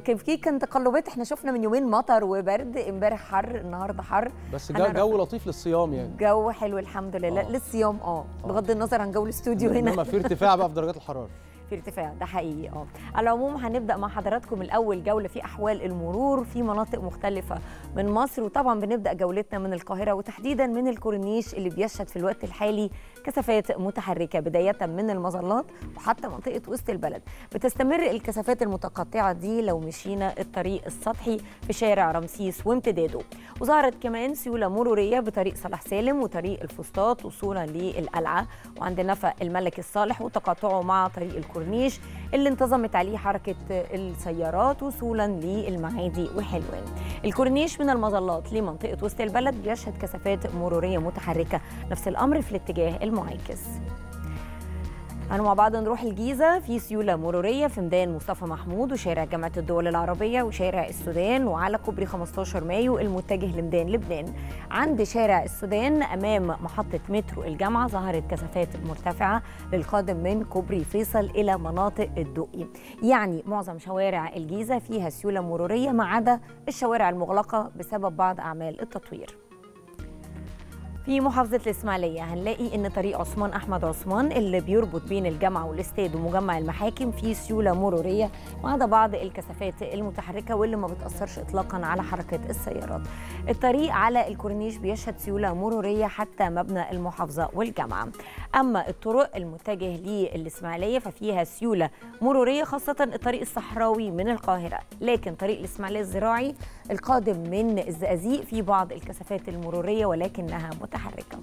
كان في كان تقلبات احنا شفنا من يومين مطر وبرد امبارح حر النهارده حر بس جو, هنعرف- جو لطيف للصيام يعني جو حلو الحمد لله آه. للصيام اه بغض النظر عن جو الاستوديو هنا انما في ارتفاع بقى في درجات الحراره في ارتفاع ده حقيقي اه على العموم هنبدا مع حضراتكم الاول جوله في احوال المرور في مناطق مختلفه من مصر وطبعا بنبدا جولتنا من القاهره وتحديدا من الكورنيش اللي بيشهد في الوقت الحالي كثافات متحركه بدايه من المظلات وحتى منطقه وسط البلد بتستمر الكثافات المتقطعه دي لو مشينا الطريق السطحي في شارع رمسيس وامتداده وظهرت كمان سيوله مروريه بطريق صلاح سالم وطريق الفسطاط وصولا للقلعه وعند نفق الملك الصالح وتقاطعه مع طريق الكورنيش اللي انتظمت عليه حركه السيارات وصولا للمعادي وحلوان الكورنيش من المظلات لمنطقه وسط البلد بيشهد كثافات مروريه متحركه نفس الامر في الاتجاه المعاكس تعالوا مع بعض نروح الجيزة في سيولة مرورية في ميدان مصطفى محمود وشارع جامعة الدول العربية وشارع السودان وعلى كوبري 15 مايو المتجه لميدان لبنان عند شارع السودان أمام محطة مترو الجامعة ظهرت كثافات مرتفعة للقادم من كوبري فيصل إلى مناطق الدقي يعني معظم شوارع الجيزة فيها سيولة مرورية ما عدا الشوارع المغلقة بسبب بعض أعمال التطوير في محافظة الإسماعيلية هنلاقي إن طريق عثمان أحمد عثمان اللي بيربط بين الجامعة والاستاد ومجمع المحاكم فيه سيولة مرورية ما عدا بعض الكثافات المتحركة واللي ما بتأثرش إطلاقا على حركة السيارات. الطريق على الكورنيش بيشهد سيولة مرورية حتى مبنى المحافظة والجامعة. أما الطرق المتجه للإسماعيلية ففيها سيولة مرورية خاصة الطريق الصحراوي من القاهرة، لكن طريق الإسماعيلية الزراعي القادم من الزقازيق في بعض الكثافات المرورية ولكنها متحركة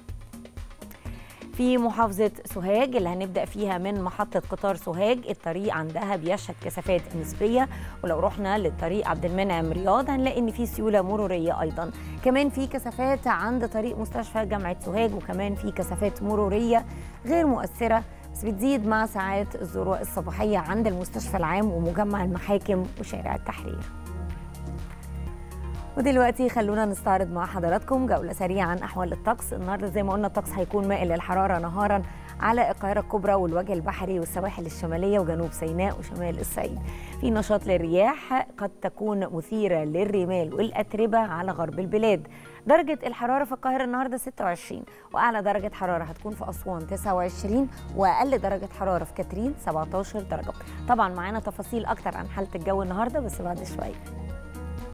في محافظة سوهاج اللي هنبدأ فيها من محطة قطار سوهاج الطريق عندها بيشهد كثافات نسبية ولو رحنا للطريق عبد المنعم رياض هنلاقي إن في سيولة مرورية أيضا كمان في كثافات عند طريق مستشفى جامعة سوهاج وكمان في كثافات مرورية غير مؤثرة بس بتزيد مع ساعات الذروة الصباحية عند المستشفى العام ومجمع المحاكم وشارع التحرير ودلوقتي خلونا نستعرض مع حضراتكم جولة سريعة عن أحوال الطقس النهاردة زي ما قلنا الطقس هيكون مائل للحرارة نهارا على القاهرة الكبرى والوجه البحري والسواحل الشمالية وجنوب سيناء وشمال الصعيد في نشاط للرياح قد تكون مثيرة للرمال والأتربة على غرب البلاد درجة الحرارة في القاهرة النهاردة 26 وأعلى درجة حرارة هتكون في أسوان 29 وأقل درجة حرارة في كاترين 17 درجة طبعا معانا تفاصيل أكتر عن حالة الجو النهاردة بس بعد شوية